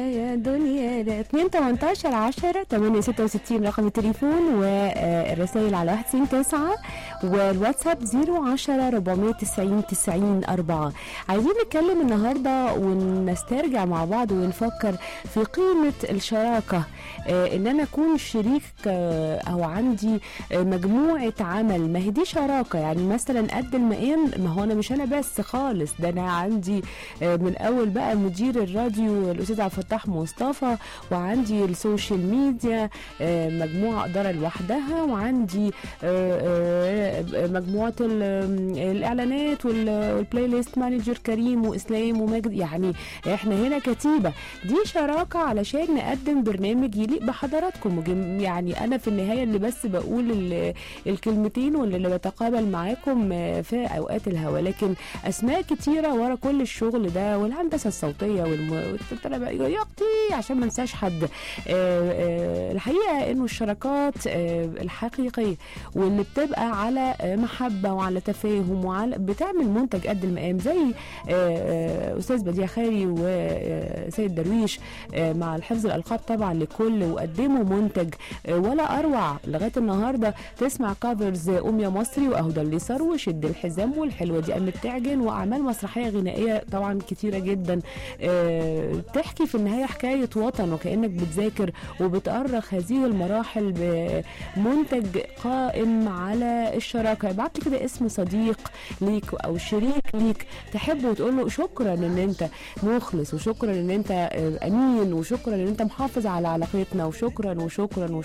يا دنيا ده 2 18 10 8 66 رقم التليفون والرسائل على 199 والواتساب 010 490 90 4 عايزين نتكلم النهارده ونسترجع مع بعض ونفكر في قيمه الشراكه آه، ان انا اكون شريك آه، او عندي آه، مجموعه عمل ما هي دي شراكه يعني مثلا قد المقام ما هو انا مش انا بس خالص ده انا عندي آه، من اول بقى مدير الراديو الاستاذ عبد الفتاح مصطفى وعندي السوشيال ميديا آه، مجموعه اداره لوحدها وعندي آه، آه، مجموعه ال- الاعلانات وال- والبلاي ليست مانجر كريم واسلام وماجد يعني احنا هنا كتيبه دي شراكه علشان نقدم برنامج يليق بحضراتكم وجم- يعني انا في النهايه اللي بس بقول ال- الكلمتين واللي بتقابل معاكم آه، في اوقات الهوا لكن اسماء كتيره ورا كل الشغل ده والهندسه الصوتيه والم... والت- بقى يا اختي عشان ما انساش حد آه، آه، الحقيقه انه الشراكات آه، الحقيقيه واللي بتبقى على آه، محبه وعلى تفاهم وعلى بتعمل منتج قد المقام زي آه، آه، استاذ بديع خيري وسيد درويش آه، مع الحفظ الالقاب طبعا لكل وقدموا منتج آه، ولا اروع لغايه النهارده تسمع كافرز ام يا مصري واهدى اليسار وشد الحزام والحلوه دي قامت تعجن واعمال مسرحيه غنائيه طبعا كتيره جدا آه، تحكي في النهايه حكايه وطن وكانك بتذاكر وبتأرخ هذه المراحل بمنتج قائم على الشراكه ابعت لي كده اسم صديق ليك او شريك ليك تحبه وتقول له شكرا ان انت مخلص وشكرا ان انت آه، امين وشكرا ان انت محافظ على علاقتنا وشكرا وشكرا